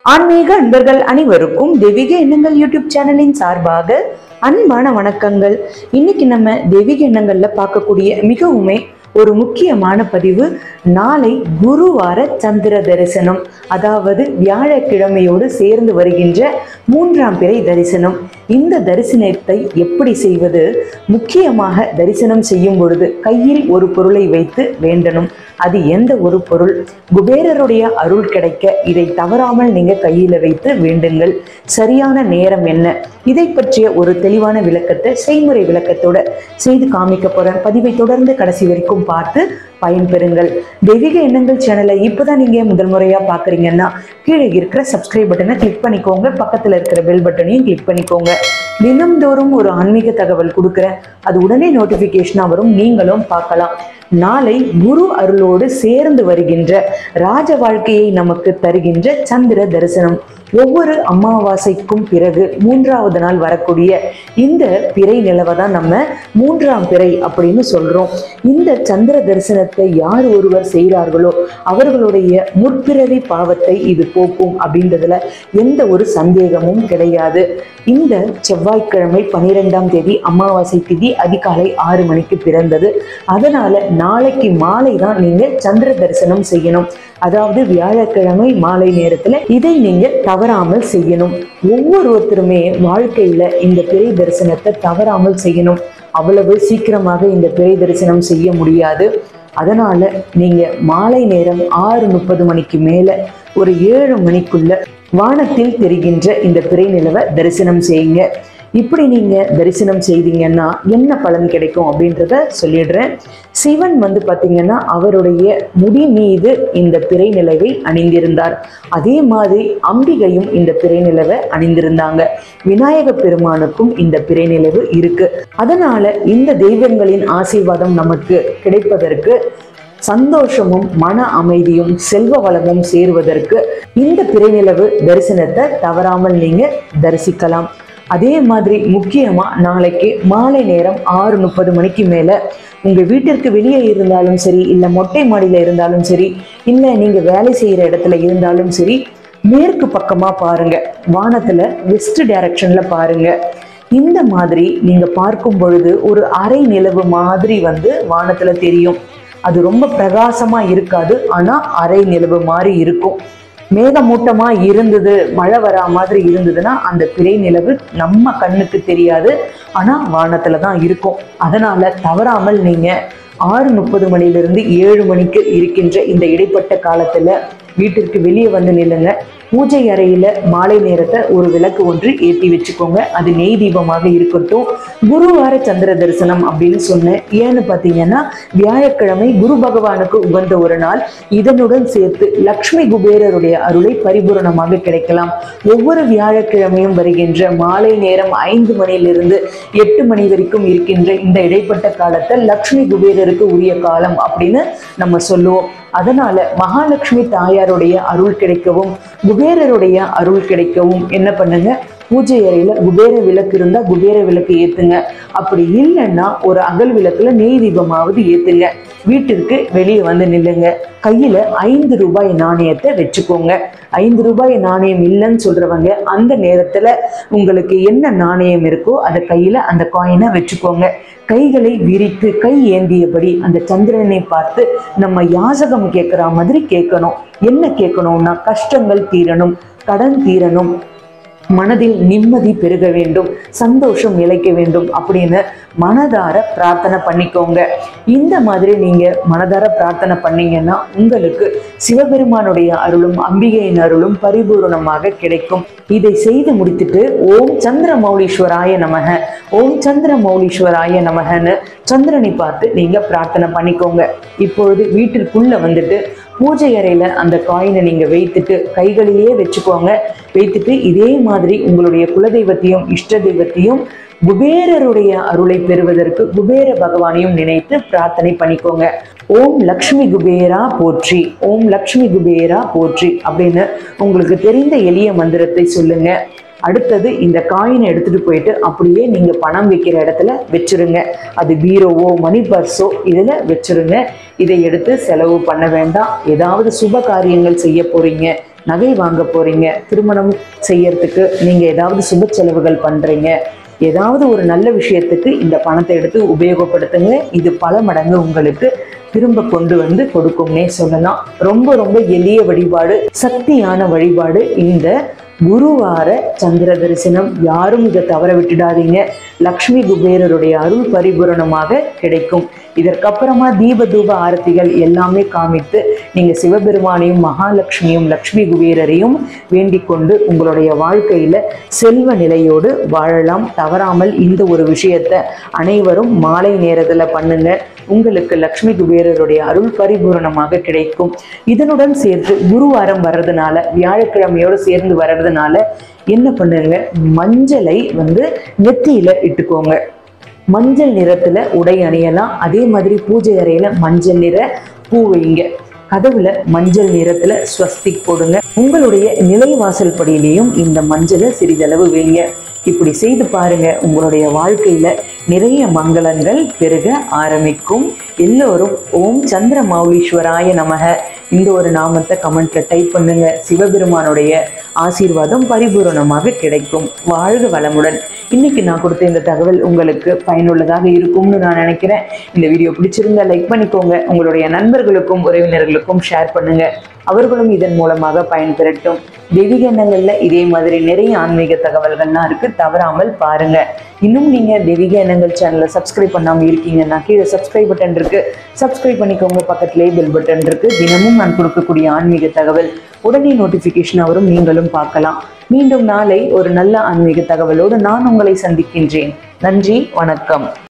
ஆன்மீக அன்பர்கள் அனைவருக்கும் தெய்வீக எண்ணங்கள் யூடியூப் சேனலின் சார்பாக அன்பான வணக்கங்கள் இன்னைக்கு நம்ம தெய்வீக எண்ணங்கள்ல பார்க்கக்கூடிய மிகவுமே ஒரு முக்கியமான பதிவு நாளை குருவார சந்திர தரிசனம் அதாவது வியாழக்கிழமையோடு சேர்ந்து வருகின்ற மூன்றாம் பிறை தரிசனம் இந்த தரிசனத்தை எப்படி செய்வது முக்கியமாக தரிசனம் செய்யும் பொழுது கையில் ஒரு பொருளை வைத்து வேண்டணும் அது எந்த ஒரு பொருள் குபேரருடைய அருள் கிடைக்க இதை தவறாமல் நீங்க கையில வைத்து வேண்டுங்கள் சரியான நேரம் என்ன இதை பற்றிய ஒரு தெளிவான விளக்கத்தை செய்முறை விளக்கத்தோட செய்து காமிக்க போறேன் பதிவை தொடர்ந்து கடைசி வரைக்கும் பார்த்து பயன்பெறுங்கள் தெய்வீக எண்ணங்கள் சேனலை இப்போதான் நீங்க முதல் முறையா பாக்குறீங்கன்னா கீழே இருக்கிற சப்ஸ்கிரைப் பட்டனை கிளிக் பண்ணிக்கோங்க பக்கத்துல இருக்கிற பெல் பட்டனையும் கிளிக் பண்ணிக்கோங்க தினம்தோறும் ஒரு ஆன்மீக தகவல் கொடுக்குறேன் அது உடனே நோட்டிபிகேஷனா வரும் நீங்களும் பார்க்கலாம் நாளை குரு அருளோடு சேர்ந்து வருகின்ற ராஜ வாழ்க்கையை நமக்கு தருகின்ற சந்திர தரிசனம் ஒவ்வொரு அமாவாசைக்கும் பிறகு மூன்றாவது நாள் வரக்கூடிய இந்த பிறை நிலவை தான் நம்ம மூன்றாம் பிறை அப்படின்னு சொல்றோம் இந்த சந்திர தரிசனத்தை யார் ஒருவர் செய்கிறார்களோ அவர்களுடைய முற்பிறவி பாவத்தை இது போக்கும் அப்படின்றதுல எந்த ஒரு சந்தேகமும் கிடையாது இந்த செவ்வாய்க்கிழமை பன்னிரெண்டாம் தேதி அமாவாசை திதி அதிகாலை ஆறு மணிக்கு பிறந்தது அதனால நாளைக்கு மாலை தான் நீங்க சந்திர தரிசனம் செய்யணும் அதாவது வியாழக்கிழமை மாலை நேரத்துல இதை நீங்க தவறாமல் செய்யணும் ஒவ்வொருத்தருமே வாழ்க்கையில இந்த பிறை தரிசனத்தை தவறாமல் செய்யணும் அவ்வளவு சீக்கிரமாக இந்த பிறை தரிசனம் செய்ய முடியாது அதனால நீங்க மாலை நேரம் ஆறு முப்பது மணிக்கு மேல ஒரு ஏழு மணிக்குள்ள வானத்தில் தெரிகின்ற இந்த பிறை நிலவை தரிசனம் செய்யுங்க இப்படி நீங்க தரிசனம் செய்தீங்கன்னா என்ன பலன் கிடைக்கும் அப்படின்றத சொல்லிடுறேன் சிவன் வந்து பார்த்தீங்கன்னா அவருடைய முடி மீது இந்த பிறை நிலவை அணிந்திருந்தார் அதே மாதிரி அம்பிகையும் இந்த பிறை நிலவை அணிந்திருந்தாங்க விநாயக பெருமானுக்கும் இந்த பிறை நிலவு இருக்கு அதனால இந்த தெய்வங்களின் ஆசீர்வாதம் நமக்கு கிடைப்பதற்கு சந்தோஷமும் மன அமைதியும் செல்வ வளமும் சேருவதற்கு இந்த பிறைநிலவு தரிசனத்தை தவறாமல் நீங்க தரிசிக்கலாம் அதே மாதிரி முக்கியமா நாளைக்கு மாலை நேரம் ஆறு முப்பது மணிக்கு மேல உங்க வீட்டிற்கு வெளியே இருந்தாலும் சரி இல்ல மொட்டை மாடியில இருந்தாலும் சரி இல்ல நீங்க வேலை செய்யற இடத்துல இருந்தாலும் சரி மேற்கு பக்கமா பாருங்க வானத்துல வெஸ்ட் டைரக்ஷன்ல பாருங்க இந்த மாதிரி நீங்க பார்க்கும் பொழுது ஒரு அரை நிலவு மாதிரி வந்து வானத்துல தெரியும் அது ரொம்ப பிரகாசமா இருக்காது ஆனா அரை நிலவு மாதிரி இருக்கும் மேகமூட்டமா இருந்தது மழை வரா மாதிரி இருந்ததுன்னா அந்த பிறை நிலவு நம்ம கண்ணுக்கு தெரியாது ஆனா வானத்துல தான் இருக்கும் அதனால தவறாமல் நீங்க ஆறு முப்பது மணிலிருந்து ஏழு மணிக்கு இருக்கின்ற இந்த இடைப்பட்ட காலத்துல வீட்டிற்கு வெளியே வந்து நில்லுங்க பூஜை அறையில மாலை நேரத்தை ஒரு விளக்கு ஒன்று ஏற்றி வச்சுக்கோங்க அது நெய் தீபமாக இருக்கட்டும் குருவார சந்திர தரிசனம் அப்படின்னு சொன்னேன் ஏன்னு பார்த்தீங்கன்னா வியாழக்கிழமை குரு பகவானுக்கு உகந்த ஒரு நாள் இதனுடன் சேர்த்து லக்ஷ்மி குபேரருடைய அருளை பரிபூரணமாக கிடைக்கலாம் ஒவ்வொரு வியாழக்கிழமையும் வருகின்ற மாலை நேரம் ஐந்து மணியிலிருந்து எட்டு மணி வரைக்கும் இருக்கின்ற இந்த இடைப்பட்ட காலத்தை லக்ஷ்மி குபேரருக்கு உரிய காலம் அப்படின்னு நம்ம சொல்லுவோம் அதனால மகாலட்சுமி தாயாருடைய அருள் கிடைக்கவும் குபேரருடைய அருள் கிடைக்கவும் என்ன பண்ணுங்க பூஜை அறையில குபேர விளக்கு இருந்தா குபேர விளக்கு ஏத்துங்க அப்படி இல்லைன்னா ஒரு அகல் விளக்குல நெய் தீபமாவது ஏத்துங்க வீட்டிற்கு வெளியே வந்து நில்லுங்க கையில ஐந்து ரூபாய் நாணயத்தை வச்சுக்கோங்க ஐந்து ரூபாய் நாணயம் இல்லைன்னு சொல்றவங்க அந்த நேரத்துல உங்களுக்கு என்ன நாணயம் இருக்கோ அதை கையில அந்த காயினை வச்சுக்கோங்க கைகளை விரித்து கை ஏந்தியபடி அந்த சந்திரனை பார்த்து நம்ம யாசகம் கேட்குற மாதிரி கேட்கணும் என்ன கேட்கணும்னா கஷ்டங்கள் தீரணும் கடன் தீரணும் மனதில் நிம்மதி பெருக வேண்டும் சந்தோஷம் நிலைக்க வேண்டும் அப்படின்னு மனதார பிரார்த்தனை பண்ணிக்கோங்க இந்த மாதிரி நீங்க மனதார பிரார்த்தனை பண்ணீங்கன்னா உங்களுக்கு சிவபெருமானுடைய அருளும் அம்பிகையின் அருளும் பரிபூரணமாக கிடைக்கும் இதை செய்து முடித்துட்டு ஓம் சந்திர மௌலீஸ்வராய நமக ஓம் சந்திர மௌலீஸ்வராய நமகன்னு சந்திரனை பார்த்து நீங்க பிரார்த்தனை பண்ணிக்கோங்க இப்பொழுது வீட்டிற்குள்ள வந்துட்டு பூஜை அறையில அந்த காயினை நீங்க வைத்துட்டு கைகளிலேயே வச்சுக்கோங்க வைத்துட்டு இதே மாதிரி உங்களுடைய குலதெய்வத்தையும் இஷ்ட தெய்வத்தையும் குபேரருடைய அருளை பெறுவதற்கு குபேர பகவானையும் நினைத்து பிரார்த்தனை பண்ணிக்கோங்க ஓம் லக்ஷ்மி குபேரா போற்றி ஓம் லக்ஷ்மி குபேரா போற்றி அப்படின்னு உங்களுக்கு தெரிந்த எளிய மந்திரத்தை சொல்லுங்க அடுத்தது இந்த காயினை எடுத்துட்டு போயிட்டு அப்படியே நீங்க பணம் வைக்கிற இடத்துல வச்சிருங்க அது பீரோவோ மணி பர்ஸோ இதுல வச்சிருங்க இதை எடுத்து செலவு பண்ண வேண்டாம் ஏதாவது சுப காரியங்கள் செய்ய போறீங்க நகை வாங்க போறீங்க திருமணம் செய்யறதுக்கு நீங்க ஏதாவது சுப செலவுகள் பண்றீங்க ஏதாவது ஒரு நல்ல விஷயத்துக்கு இந்த பணத்தை எடுத்து உபயோகப்படுத்துங்க இது பல மடங்கு உங்களுக்கு திரும்ப கொண்டு வந்து கொடுக்கும்னே சொல்லலாம் ரொம்ப ரொம்ப எளிய வழிபாடு சக்தியான வழிபாடு இந்த குருவார சந்திர தரிசனம் யாரும் இதை தவற விட்டுடாதீங்க லக்ஷ்மி குபேரருடைய அருள் பரிபூரணமாக கிடைக்கும் இதற்கப்புறமா தீப தூப ஆரத்திகள் எல்லாமே காமித்து நீங்க சிவபெருமானையும் மகாலட்சுமியும் லக்ஷ்மி குபேரரையும் வேண்டிக் கொண்டு உங்களுடைய வாழ்க்கையில செல்வ நிலையோடு வாழலாம் தவறாமல் இந்த ஒரு விஷயத்தை அனைவரும் மாலை நேரத்துல பண்ணுங்க உங்களுக்கு லக்ஷ்மி குபேரருடைய அருள் பரிபூரணமாக கிடைக்கும் இதனுடன் சேர்த்து குருவாரம் வர்றதுனால வியாழக்கிழமையோடு சேர்ந்து வர்றதுனால என்ன பண்ணுங்க மஞ்சளை வந்து நெத்தியில இட்டுக்கோங்க மஞ்சள் நிறத்துல உடை அணியலாம் அதே மாதிரி பூஜை அறையில மஞ்சள் நிற பூ வைங்க கதவுல மஞ்சள் நிறத்துல ஸ்வஸ்திக் போடுங்க உங்களுடைய நிலைவாசல் படியிலையும் இந்த மஞ்சளை சிறிதளவு வைங்க இப்படி செய்து பாருங்க உங்களுடைய வாழ்க்கையில நிறைய மங்களங்கள் பெருக ஆரம்பிக்கும் எல்லோரும் ஓம் சந்திர மௌலீஸ்வராய நமக இந்த ஒரு நாமத்தை கமெண்ட்ல டைப் பண்ணுங்க சிவபெருமானுடைய ஆசீர்வாதம் பரிபூரணமாக கிடைக்கும் வாழ்க வளமுடன் இன்னைக்கு நான் கொடுத்த இந்த தகவல் உங்களுக்கு பயனுள்ளதாக இருக்கும்னு நான் நினைக்கிறேன் இந்த வீடியோ பிடிச்சிருந்தா லைக் பண்ணிக்கோங்க உங்களுடைய நண்பர்களுக்கும் உறவினர்களுக்கும் ஷேர் பண்ணுங்க அவர்களும் இதன் மூலமாக பயன்பெறட்டும் தெய்வீக எண்ணங்கள்ல இதே மாதிரி நிறைய ஆன்மீக தகவல்கள்லாம் இருக்கு தவறாமல் பாருங்க இன்னும் நீங்க தெய்வீக எண்ணங்கள் சேனலை சப்ஸ்கிரைப் பண்ணாம இருக்கீங்கன்னா கீழே சப்ஸ்கிரைப் பட்டன் இருக்கு சப்ஸ்கிரைப் பண்ணிக்கோங்க பக்கத்துலேயே பெல் பட்டன் இருக்கு தினமும் நான் கொடுக்கக்கூடிய ஆன்மீக தகவல் உடனே நோட்டிபிகேஷன் வரும் நீங்களும் பார்க்கலாம் மீண்டும் நாளை ஒரு நல்ல ஆன்மீக தகவலோடு நான் உங்களை சந்திக்கின்றேன் நன்றி வணக்கம்